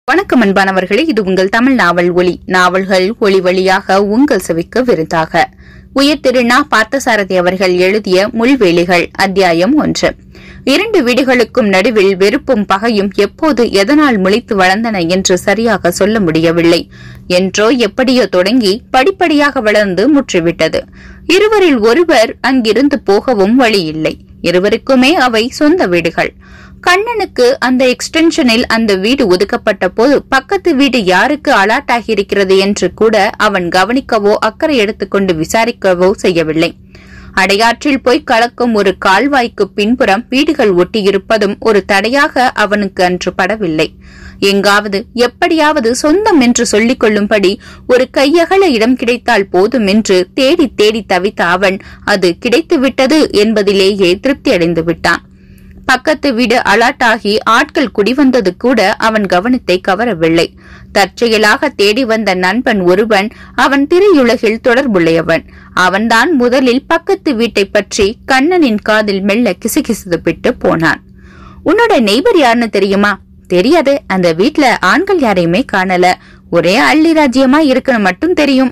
வணக்கம் அன்பானவர்களே இது உங்கள் தமிழ் நாவல் ஒளி நாவல்கள் ஒளி வழியாக உங்கள் செவிக்கு விருந்தாக உயர் திருநா பார்த்தசாரதி அவர்கள் எழுதிய முள்வேலிகள் அத்தியாயம் ஒன்று இரண்டு வீடுகளுக்கும் நடுவில் வெறுப்பும் பகையும் எப்போது எதனால் முளைத்து வளர்ந்தன என்று சரியாக சொல்ல முடியவில்லை என்றோ எப்படியோ தொடங்கி படிப்படியாக வளர்ந்து முற்றிவிட்டது இருவரில் ஒருவர் அங்கிருந்து போகவும் வழியில்லை இருவருக்குமே அவை சொந்த வீடுகள் கண்ணனுக்கு அந்த எக்ஸ்டென்ஷனில் அந்த வீடு ஒதுக்கப்பட்ட போது பக்கத்து வீடு யாருக்கு அலாட் ஆகியிருக்கிறது என்று கூட அவன் கவனிக்கவோ அக்கறை எடுத்துக்கொண்டு விசாரிக்கவோ செய்யவில்லை அடையாற்றில் போய் கலக்கும் ஒரு கால்வாய்க்கு பின்புறம் வீடுகள் ஒட்டியிருப்பதும் ஒரு தடையாக அவனுக்கு அன்று படவில்லை எங்காவது எப்படியாவது சொந்தம் என்று சொல்லிக் கொள்ளும்படி ஒரு கையகல இடம் கிடைத்தால் போதும் என்று தேடி தேடி தவித்த அவன் அது கிடைத்துவிட்டது என்பதிலேயே திருப்தி அடைந்து விட்டான் பக்கத்து வீடு அலாட் ஆகி ஆட்கள் குடிவந்தது கூட அவன் கவனத்தை கவரவில்லை தற்செயலாக தேடி வந்த நண்பன் ஒருவன் அவன் திரையுலகில் தொடர்புடையவன் அவன்தான் முதலில் பக்கத்து வீட்டை பற்றி கண்ணனின் காதில் மெல்ல கிசுகிசுப்பிட்டு போனான் உன்னோட நெய்பர் யாருன்னு தெரியுமா தெரியாது அந்த வீட்ல ஆண்கள் யாரையுமே காணல ஒரே அள்ளி ராஜ்யமா இருக்குன்னு மட்டும் தெரியும்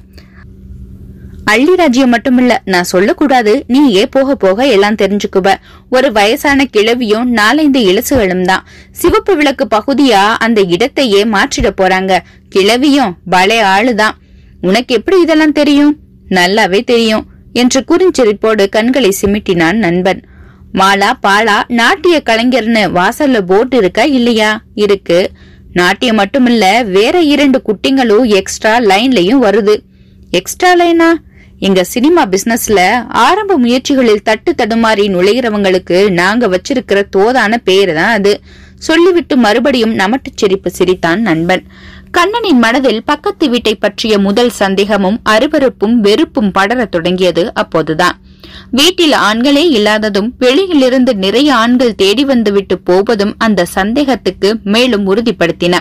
அள்ளி ராஜ்யம் மட்டுமில்ல நான் சொல்லக்கூடாது நீயே போக போக எல்லாம் தெரிஞ்சுக்குவ ஒரு வயசான கிழவியும் நாலைந்து இலசுகளும் தான் சிவப்பு விளக்கு பகுதியா அந்த இடத்தையே மாற்றிட போறாங்க கிழவியும் பலே ஆளுதான் உனக்கு எப்படி இதெல்லாம் தெரியும் நல்லாவே தெரியும் என்று குறுஞ்சிரிப்போடு கண்களை சிமிட்டினான் நண்பன் மாலா பாலா நாட்டிய கலைஞர்னு வாசல்ல போர்டு இருக்கா இல்லையா இருக்கு நாட்டியம் மட்டுமில்ல வேற இரண்டு குட்டிங்களும் எக்ஸ்ட்ரா லைன்லயும் வருது எக்ஸ்ட்ரா லைனா எங்க சினிமா பிசினஸ்ல ஆரம்ப முயற்சிகளில் தட்டு தடுமாறி நுழைகிறவங்களுக்கு நாங்க வச்சிருக்கிற தோதான பேரு தான் அது சொல்லிவிட்டு மறுபடியும் நமட்டுச் சிரிப்பு சிரித்தான் நண்பன் கண்ணனின் மனதில் பக்கத்து வீட்டை பற்றிய முதல் சந்தேகமும் அருவருப்பும் வெறுப்பும் படரத் தொடங்கியது அப்போதுதான் வீட்டில் ஆண்களே இல்லாததும் வெளியிலிருந்து நிறைய ஆண்கள் தேடி வந்துவிட்டு போவதும் அந்த சந்தேகத்துக்கு மேலும் உறுதிப்படுத்தின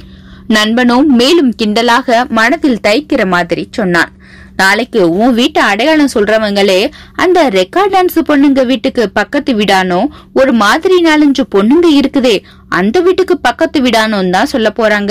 நண்பனும் மேலும் கிண்டலாக மனதில் தைக்கிற மாதிரி சொன்னான் நாளைக்கு உன் வீட்டை அடையாளம் சொல்றவங்களே அந்த ரெக்கார்ட் டான்ஸ் பொண்ணுங்க வீட்டுக்கு பக்கத்து வீடானோ ஒரு மாதிரி நாலஞ்சு பொண்ணுங்க இருக்குதே அந்த வீட்டுக்கு பக்கத்து வீடானோன்னு தான் சொல்ல போறாங்க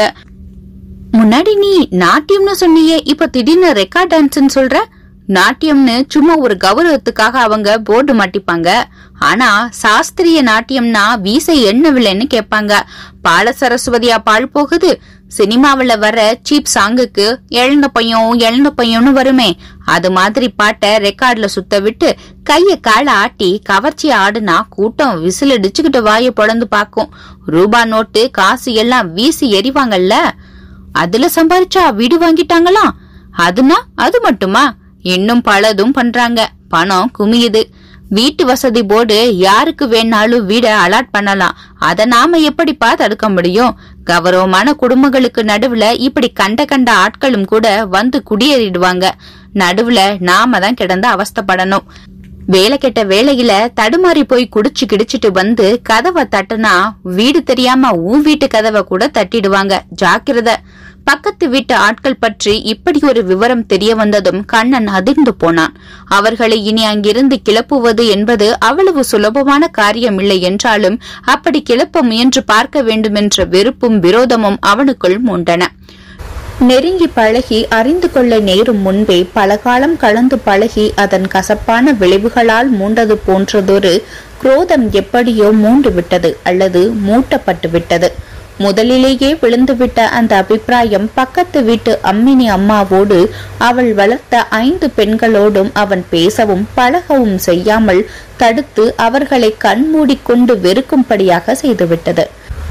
முன்னாடி நீ நாட்டியம்னு சொன்னியே இப்ப திடீர்னு ரெக்கார்ட் டான்ஸ்னு சொல்ற நாட்டியம்னு சும்மா ஒரு கௌரவத்துக்காக அவங்க போர்டு மாட்டிப்பாங்க ஆனா சாஸ்திரிய நாட்டியம்னா வீசை என்ன விலைன்னு கேட்பாங்க பால சரஸ்வதியா பால் போகுது சினிமாவுல வர சீப் சாங்குக்கு எழுந்த பையன் எழுந்த பையன்னு வருமே அது மாதிரி பாட்டை ரெக்கார்ட்ல சுத்த விட்டு கைய கால ஆட்டி கவர்ச்சி ஆடுனா கூட்டம் விசில் அடிச்சுக்கிட்டு வாய பொழந்து பாக்கும் ரூபா நோட்டு காசு எல்லாம் வீசி எறிவாங்கல்ல அதுல சம்பாரிச்சா வீடு வாங்கிட்டாங்களாம் அதுனா அது மட்டுமா இன்னும் பலதும் பண்றாங்க பணம் குமியுது வீட்டு வசதி போர்டு யாருக்கு வேணாலும் வீட அலாட் பண்ணலாம் அத நாம எப்படிப்பா தடுக்க முடியும் கௌரவமான குடும்பங்களுக்கு நடுவுல இப்படி கண்ட கண்ட ஆட்களும் கூட வந்து குடியேறிடுவாங்க நடுவுல நாம தான் கிடந்து அவஸ்தைப்படணும் வேலை கெட்ட வேலையில தடுமாறி போய் குடிச்சு கிடிச்சிட்டு வந்து கதவை தட்டுனா வீடு தெரியாம உன் வீட்டு கதவை கூட தட்டிடுவாங்க ஜாக்கிரத பக்கத்து வீட்டு ஆட்கள் பற்றி இப்படி ஒரு விவரம் தெரிய வந்ததும் கண்ணன் அதிர்ந்து போனான் அவர்களை இனி அங்கிருந்து கிளப்புவது என்பது அவ்வளவு சுலபமான காரியம் இல்லை என்றாலும் அப்படி கிளப்ப முயன்று பார்க்க வேண்டுமென்ற வெறுப்பும் விரோதமும் அவனுக்குள் மூண்டன நெருங்கி பழகி அறிந்து கொள்ள நேரும் முன்பே பல காலம் கலந்து பழகி அதன் கசப்பான விளைவுகளால் மூண்டது போன்றதொரு குரோதம் எப்படியோ மூண்டு விட்டது அல்லது மூட்டப்பட்டு விட்டது முதலிலேயே விழுந்துவிட்ட அந்த அபிப்பிராயம் பக்கத்து வீட்டு அம்மினி அம்மாவோடு அவள் வளர்த்த ஐந்து பெண்களோடும் அவன் பேசவும் பழகவும் செய்யாமல் தடுத்து அவர்களை கண்மூடிக்கொண்டு வெறுக்கும்படியாக செய்துவிட்டது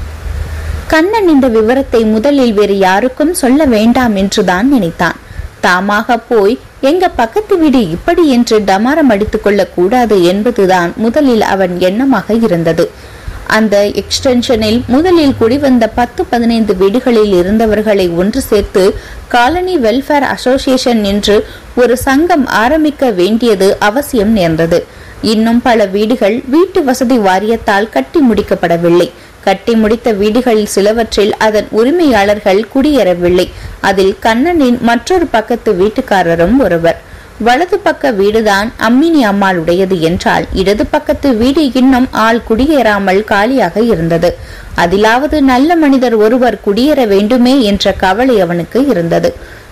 கண்ணன் இந்த விவரத்தை முதலில் வேறு யாருக்கும் சொல்ல வேண்டாம் என்றுதான் நினைத்தான் தாமாக போய் எங்க பக்கத்து வீடு இப்படி என்று டமாரம் அடித்துக் கொள்ளக் கூடாது என்பதுதான் முதலில் அவன் எண்ணமாக இருந்தது அந்த எக்ஸ்டென்ஷனில் முதலில் குடிவந்த பத்து பதினைந்து வீடுகளில் இருந்தவர்களை ஒன்று சேர்த்து காலனி வெல்ஃபேர் அசோசியேஷன் என்று ஒரு சங்கம் ஆரம்பிக்க வேண்டியது அவசியம் நேர்ந்தது இன்னும் பல வீடுகள் வீட்டு வசதி வாரியத்தால் கட்டி முடிக்கப்படவில்லை கட்டி முடித்த வீடுகளில் சிலவற்றில் அதன் உரிமையாளர்கள் குடியேறவில்லை அதில் கண்ணனின் மற்றொரு பக்கத்து வீட்டுக்காரரும் ஒருவர் வலது பக்க வீடுதான் அம்மினி அம்மாளுடையது என்றால் இடது பக்கத்து வீடு இன்னும் ஆள் குடியேறாமல் காலியாக இருந்தது அதிலாவது நல்ல மனிதர் ஒருவர் குடியேற வேண்டுமே என்ற கவலை அவனுக்கு இருந்தது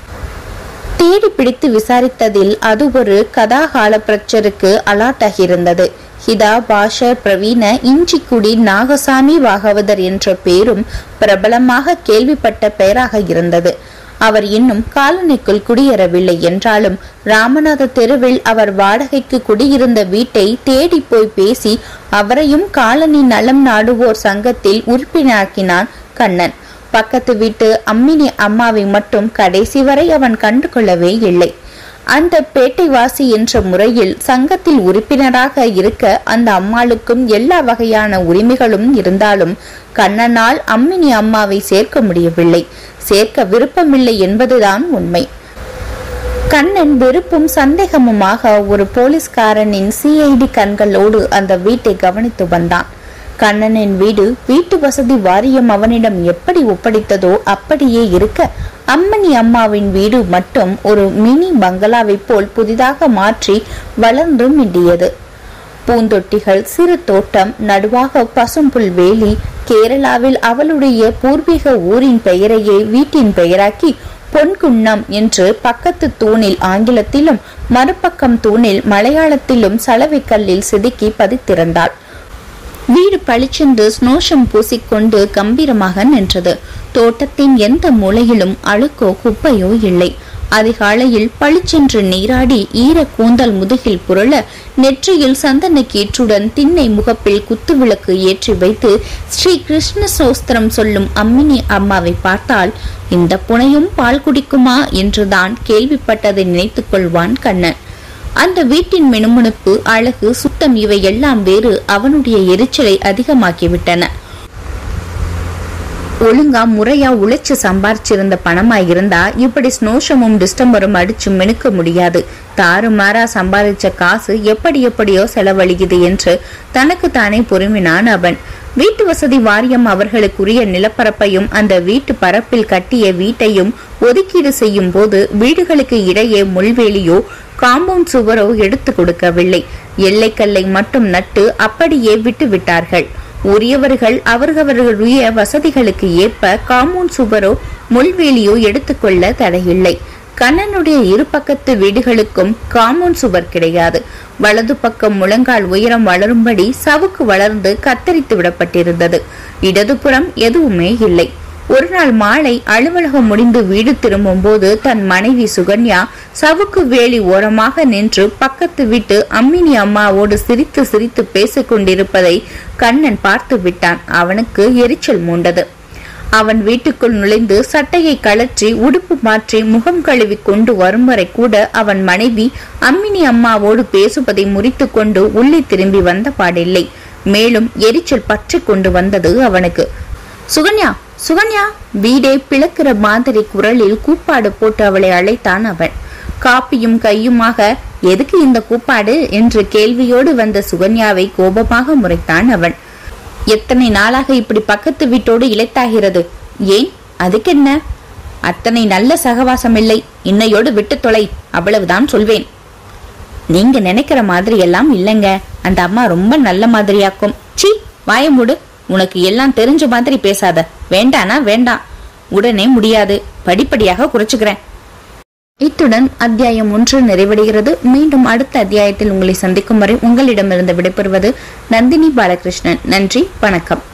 தேடி பிடித்து விசாரித்ததில் அது ஒரு கதாகால பிரச்சருக்கு அலாட்டாகியிருந்தது ஹிதா பாஷர் பிரவீன இஞ்சிக்குடி நாகசாமி பாகவதர் என்ற பேரும் பிரபலமாக கேள்விப்பட்ட பெயராக இருந்தது அவர் இன்னும் காலனிக்குள் குடியேறவில்லை என்றாலும் ராமநாத தெருவில் அவர் வாடகைக்கு குடியிருந்த வீட்டை தேடி போய் பேசி அவரையும் காலனி நலம் நாடுவோர் சங்கத்தில் உறுப்பினராக்கினான் கண்ணன் பக்கத்து வீட்டு அம்மினி அம்மாவை மட்டும் கடைசி வரை அவன் கண்டு கொள்ளவே இல்லை அந்த பேட்டைவாசி என்ற முறையில் சங்கத்தில் உறுப்பினராக இருக்க அந்த அம்மாளுக்கும் எல்லா வகையான உரிமைகளும் இருந்தாலும் கண்ணனால் அம்மினி அம்மாவை சேர்க்க முடியவில்லை சேர்க்க விருப்பமில்லை என்பதுதான் உண்மை கண்ணன் வெறுப்பும் சந்தேகமுமாக ஒரு போலீஸ்காரனின் சிஐடி கண்களோடு அந்த வீட்டை கவனித்து வந்தான் கண்ணனின் வீடு வீட்டு வசதி வாரியம் அவனிடம் எப்படி ஒப்படைத்ததோ அப்படியே இருக்க அம்மணி அம்மாவின் வீடு மட்டும் ஒரு மினி பங்களாவை போல் புதிதாக மாற்றி வளர்ந்து மிண்டியது பூந்தொட்டிகள் சிறு தோட்டம் நடுவாக பசும்புல் வேலி கேரளாவில் அவளுடைய பூர்வீக ஊரின் பெயரையே வீட்டின் பெயராக்கி பொன்குன்னம் என்று பக்கத்து தூணில் ஆங்கிலத்திலும் மறுபக்கம் தூணில் மலையாளத்திலும் சலவைக்கல்லில் செதுக்கி பதித்திருந்தாள் வீடு பளிச்சென்று ஸ்னோஷம் பூசிக்கொண்டு கம்பீரமாக நின்றது தோட்டத்தின் எந்த மூலையிலும் அழுக்கோ குப்பையோ இல்லை அதிகாலையில் பளிச்சென்று நீராடி ஈர கூந்தல் முதுகில் புரள நெற்றியில் சந்தன கீற்றுடன் திண்ணை முகப்பில் குத்துவிளக்கு ஏற்றி வைத்து ஸ்ரீ கிருஷ்ண சோஸ்திரம் சொல்லும் அம்மினி அம்மாவை பார்த்தால் இந்த புனையும் பால் குடிக்குமா என்றுதான் கேள்விப்பட்டதை நினைத்துக் கொள்வான் கண்ணன் அந்த வீட்டின் மினுமினுப்பு அழகு சுத்தம் இவை எல்லாம் வேறு அவனுடைய எரிச்சலை அதிகமாக்கிவிட்டன ஒழுங்கா முறையா உழைச்சு சம்பாரிச்சிருந்த பணமா இருந்தா இப்படி ஸ்னோஷமும் டிஸ்டம்பரும் அடிச்சு மினுக்க முடியாது தாறுமாறா சம்பாதிச்ச காசு எப்படி எப்படியோ செலவழிக்குது என்று தனக்கு தானே பொறுமினான் அவன் வீட்டு வசதி வாரியம் அவர்களுக்குரிய நிலப்பரப்பையும் அந்த வீட்டு பரப்பில் கட்டிய வீட்டையும் ஒதுக்கீடு செய்யும் போது வீடுகளுக்கு இடையே முள்வேலியோ காம்பவுண்ட் சுவரோ எடுத்து கொடுக்கவில்லை எல்லைக்கல்லை மட்டும் நட்டு அப்படியே விட்டு விட்டார்கள் உரியவர்கள் அவரவர்களுடைய வசதிகளுக்கு ஏற்ப காம்பவுண்ட் சுவரோ முள்வேலியோ எடுத்துக்கொள்ள தடையில்லை கண்ணனுடைய இரு பக்கத்து வீடுகளுக்கும் காம்பவுண்ட் சுவர் கிடையாது வலது பக்கம் முழங்கால் உயரம் வளரும்படி சவுக்கு வளர்ந்து கத்தரித்து விடப்பட்டிருந்தது இடதுபுறம் எதுவுமே இல்லை ஒரு நாள் மாலை அலுவலகம் முடிந்து வீடு திரும்பும் போது தன் மனைவி சுகன்யா சவுக்கு வேலி ஓரமாக நின்று பக்கத்து வீட்டு அம்மினி அம்மாவோடு சிரித்து சிரித்து பேசிக் கொண்டிருப்பதை கண்ணன் பார்த்து விட்டான் அவனுக்கு எரிச்சல் மூண்டது அவன் வீட்டுக்குள் நுழைந்து சட்டையை கழற்றி உடுப்பு மாற்றி முகம் கழுவி கொண்டு வரும் வரை கூட அவன் மனைவி அம்மினி அம்மாவோடு பேசுவதை முறித்து கொண்டு உள்ளே திரும்பி வந்த பாடில்லை மேலும் எரிச்சல் பற்றி கொண்டு வந்தது அவனுக்கு சுகன்யா சுகன்யா வீடே பிளக்கிற மாதிரி குரலில் கூப்பாடு போட்டு அவளை அழைத்தான் அவன் காப்பியும் கையுமாக எதுக்கு இந்த கூப்பாடு என்று கேள்வியோடு வந்த சுகன்யாவை கோபமாக முறைத்தான் அவன் எத்தனை நாளாக இப்படி பக்கத்து வீட்டோடு இழைத்தாகிறது ஏன் அதுக்கென்ன அத்தனை நல்ல சகவாசம் இல்லை இன்னையோடு விட்டு தொலை அவ்வளவுதான் சொல்வேன் நீங்க நினைக்கிற மாதிரி எல்லாம் இல்லைங்க அந்த அம்மா ரொம்ப நல்ல மாதிரியாக்கும் சி வாய மூடு உனக்கு எல்லாம் தெரிஞ்ச மாதிரி பேசாத வேண்டானா வேண்டாம் உடனே முடியாது படிப்படியாக குறைச்சுக்கிறேன் இத்துடன் அத்தியாயம் ஒன்று நிறைவடைகிறது மீண்டும் அடுத்த அத்தியாயத்தில் உங்களை சந்திக்கும் வரை உங்களிடமிருந்து விடைபெறுவது நந்தினி பாலகிருஷ்ணன் நன்றி வணக்கம்